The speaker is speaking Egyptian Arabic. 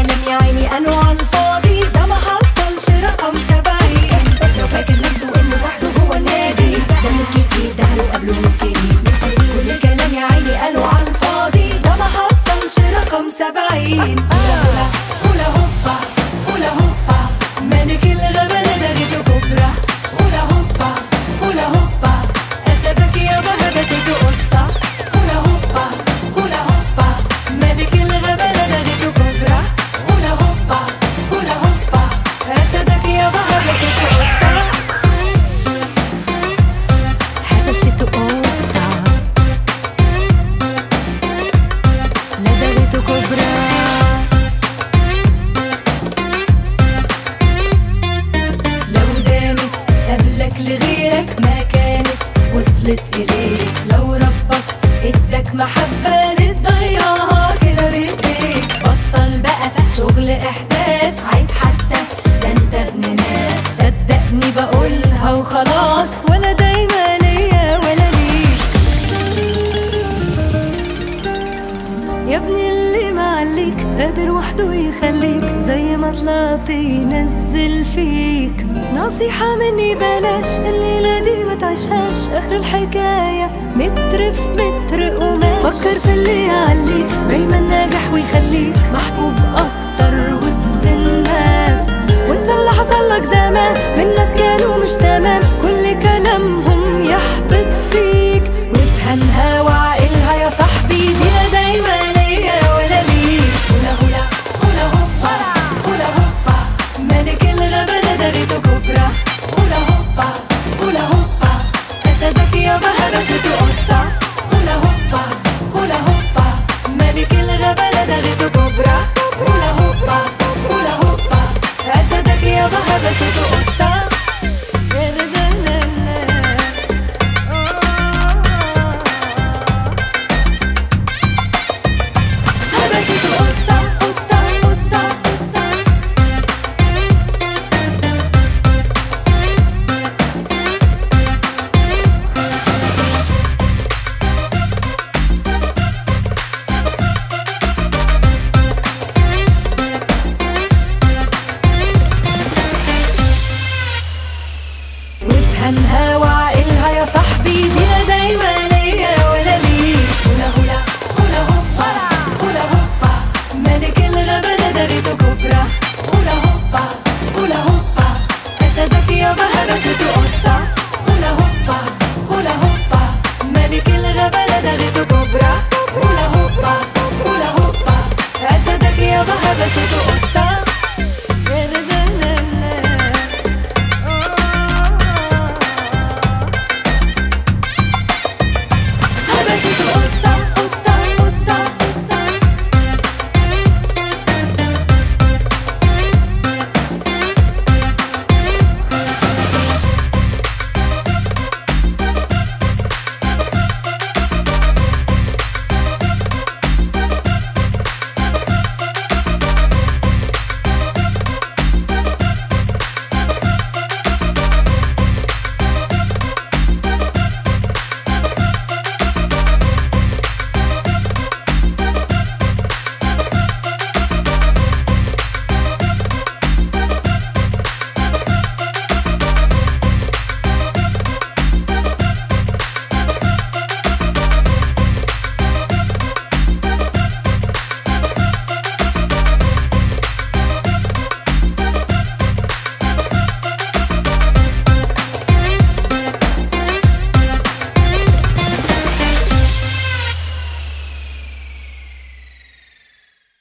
كلام يا عيني قالوا على الفاضي ده ما حصلش رقم سبعين لو فاكر نفسه انه لوحده جوه النادي ده من كتير ده قالوا قبله من سنين كل كلام يا عيني قالوا على الفاضي ده ما حصلش رقم سبعين هولا هولا هولا هوبا هولا هوبا ملك الغابة لدغته كبرى هولا هوبا هولا هوبا أسدك يا بهبشته قطة هولا هوبا هولا هوبا ملك الغابة لدغته كبرى هولا هوبا هولا هوبا أسدك يا بهبشته قطة هبشته قطة لدغته كبرى لو دامت قبلك لغيرك ما كانت وصلت إليك لو ربك ادك محبة لتضيعها كده بإيديك بطل بقى شغل إحداث عيب حتى ده انت ابن ناس صدقني بقولها وخلاص ولا دايما ليا ولا ليك يا ابني اللي معليك قادر وحده يخليك زي ما طلعت ينزل فيك نصيحة مني بلاش الليلة دي ما تعيشهاش آخر الحكاية متر في متر قماش فكر في اللي يعليك دايما ناجح ويخليك محبوب أكتر وسط الناس وانسى اللي حصل لك زمان من ناس كانوا مش تمام كل كلامهم يحبط فيك وافهمها وعقلها يا صاحبي دي لا دايما ليا ولا ليك هولا هولا هولا هوبا هولا هوبا ملك الغابة لدغته كبرى هولا هوبا هولا هوبا أسدك يا بهبشته قطة هولا هوبا هولا هوبا ملك الغابة لدغته كبرى هولا هوبا هولا هوبا أسدك يا بهبشته قطة لا لا لا لا لا. هبشته قطة قطة قطة قطة وافهمها وعقلها يا صاحبي دي لا دايما ليا ولا ليك هولا هولا هولا هوبا هولا هوبا ملك الغابة لدغته كبرى هولا هوبا هولا هوبا أسدك يا بهبشته قطة هولا هوبا هولا هوبا ملك الغابة لدغته كبرى هولا هوبا هولا هوبا أسدك يا بهبشته قطة